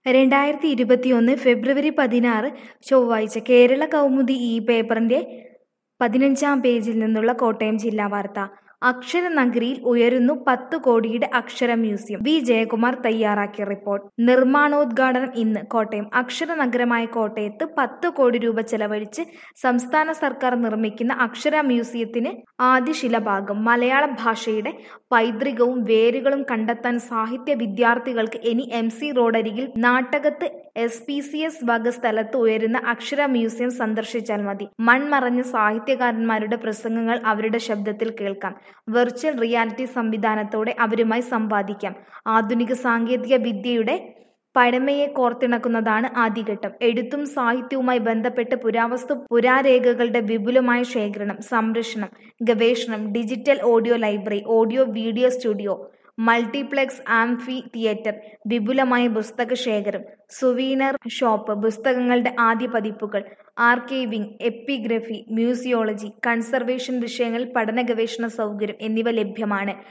രണ്ടായിരത്തി ഇരുപത്തിയൊന്ന് ഫെബ്രുവരി പതിനാറ് ചൊവ്വാഴ്ച കേരള കൗമുദി ഈ പേപ്പറിന്റെ പതിനഞ്ചാം പേജിൽ നിന്നുള്ള കോട്ടയം ജില്ലാ വാർത്ത അക്ഷരനഗരിയിൽ ഉയരുന്നു പത്ത് കോടിയുടെ അക്ഷര മ്യൂസിയം വി ജയകുമാർ തയ്യാറാക്കിയ റിപ്പോർട്ട് നിർമ്മാണോദ്ഘാടനം ഇന്ന് കോട്ടയം അക്ഷരനഗരമായ കോട്ടയത്ത് പത്ത് കോടി രൂപ ചെലവഴിച്ച് സംസ്ഥാന സർക്കാർ നിർമ്മിക്കുന്ന അക്ഷര മ്യൂസിയത്തിന് ആദ്യ ശിലഭാഗം മലയാള ഭാഷയുടെ പൈതൃകവും വേരുകളും കണ്ടെത്താൻ സാഹിത്യ വിദ്യാർത്ഥികൾക്ക് ഇനി എം സി റോഡരികിൽ നാട്ടകത്ത് എസ് പി സി എസ് വക സ്ഥലത്ത് ഉയരുന്ന അക്ഷര മ്യൂസിയം സന്ദർശിച്ചാൽ മതി മൺമറഞ്ഞ സാഹിത്യകാരന്മാരുടെ പ്രസംഗങ്ങൾ അവരുടെ ശബ്ദത്തിൽ കേൾക്കാം വെർച്വൽ റിയാലിറ്റി സംവിധാനത്തോടെ അവരുമായി സംവാദിക്കാം ആധുനിക സാങ്കേതിക വിദ്യയുടെ പഴമയെ കോർത്തിണക്കുന്നതാണ് ആദ്യഘട്ടം എഴുത്തും സാഹിത്യവുമായി ബന്ധപ്പെട്ട് പുരാവസ്തു പുരാരേഖകളുടെ വിപുലമായ ശേഖരണം സംരക്ഷണം ഗവേഷണം digital audio library audio video studio multiplex amphitheatre വിപുലമായ പുസ്തക ശേഖരം സുവീനർ ഷോപ്പ് പുസ്തകങ്ങളുടെ ആദ്യ പതിപ്പുകൾ ആർക്കൈവിംഗ് എപ്പിഗ്രഫി മ്യൂസിയോളജി കൺസർവേഷൻ വിഷയങ്ങളിൽ പഠന ഗവേഷണ സൗകര്യം എന്നിവ ലഭ്യമാണ്